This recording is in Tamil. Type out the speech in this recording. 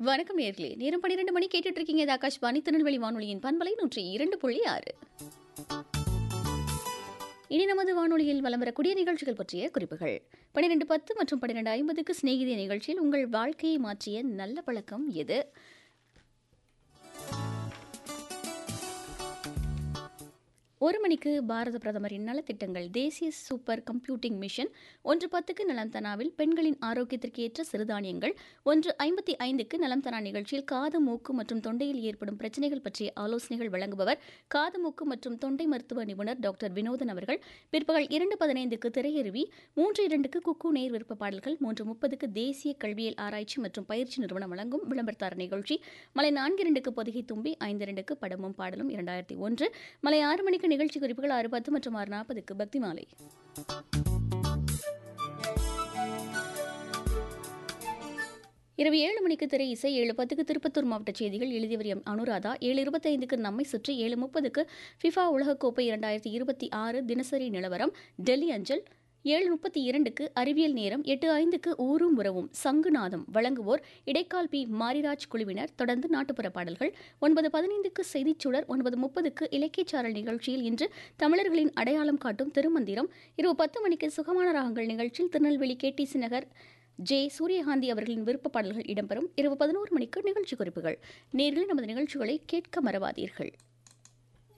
வணக்கம் நேர்களே நேரம் பன்னிரெண்டு மணி கேட்டுட்டு இருக்கீங்க இது ஆகாஷ்வாணி திருநெல்வேலி வானொலியின் பண்பலை நூற்றி இரண்டு புள்ளி ஆறு இனி நமது வானொலியில் வலம் வரக்கூடிய நிகழ்ச்சிகள் பற்றிய குறிப்புகள் பன்னிரெண்டு பத்து மற்றும் பன்னிரெண்டு ஐம்பதுக்கு சிநேகிதிய நிகழ்ச்சியில் உங்கள் வாழ்க்கையை மாற்றிய நல்ல பழக்கம் எது ஒரு மணிக்கு பாரத பிரதமரின் நலத்திட்டங்கள் தேசிய சூப்பர் கம்ப்யூட்டிங் மிஷன் ஒன்று பத்துக்கு நலம் தனாவில் பெண்களின் ஆரோக்கியத்திற்கு ஏற்ற சிறுதானியங்கள் ஒன்று ஐம்பத்தி ஐந்துக்கு நலம் தனா நிகழ்ச்சியில் காது மூக்கு மற்றும் தொண்டையில் ஏற்படும் பிரச்சனைகள் பற்றிய ஆலோசனைகள் வழங்குபவர் காது மூக்கு மற்றும் தொண்டை மருத்துவ நிபுணர் டாக்டர் வினோதன் அவர்கள் பிற்பகல் இரண்டு பதினைந்துக்கு திரையருவி மூன்று இரண்டுக்கு குக்கு நேர் விருப்ப பாடல்கள் மூன்று முப்பதுக்கு தேசிய கல்வியல் ஆராய்ச்சி மற்றும் பயிற்சி நிறுவனம் வழங்கும் விளம்பரத்தார நிகழ்ச்சி மலை நான்கு இரண்டுக்கு பொதிகை தும்பி ஐந்து இரண்டுக்கு படமும் பாடலும் இரண்டாயிரத்தி ஒன்று மலை ஆறு மணிக்கு நிகழ்ச்சி குறிப்புகள் ஆறு பத்து மற்றும் ஆறு நாற்பதுக்கு பக்தி மாலை இரவு ஏழு மணிக்கு திரை இசை ஏழு பத்துக்கு திருப்பத்தூர் மாவட்ட செய்திகள் எழுதியவர் எம் அனுராதா ஏழு இருபத்தைந்துக்கு நம்மை சுற்றி ஏழு முப்பதுக்கு ஃபிஃபா உலகக்கோப்பை இரண்டாயிரத்தி இருபத்தி ஆறு தினசரி நிலவரம் டெல்லி அஞ்சல் ஏழு முப்பத்தி இரண்டுக்கு அறிவியல் நேரம் எட்டு ஐந்துக்கு ஊரும் உறவும் சங்குநாதம் வழங்குவோர் இடைக்கால் பி மாரிராஜ் குழுவினர் தொடர்ந்து நாட்டுப்புற பாடல்கள் ஒன்பது பதினைந்துக்கு செய்திச் சுடர் ஒன்பது முப்பதுக்கு இலக்கியச்சாரல் நிகழ்ச்சியில் இன்று தமிழர்களின் அடையாளம் காட்டும் திருமந்திரம் இரவு பத்து மணிக்கு சுகமான ராகங்கள் நிகழ்ச்சியில் திருநெல்வேலி கேடிசி நகர் ஜே சூரியகாந்தி அவர்களின் விருப்ப பாடல்கள் இடம்பெறும் இரவு பதினோரு மணிக்கு நிகழ்ச்சி குறிப்புகள் நேரில் நமது நிகழ்ச்சிகளை கேட்க மறவாதீர்கள்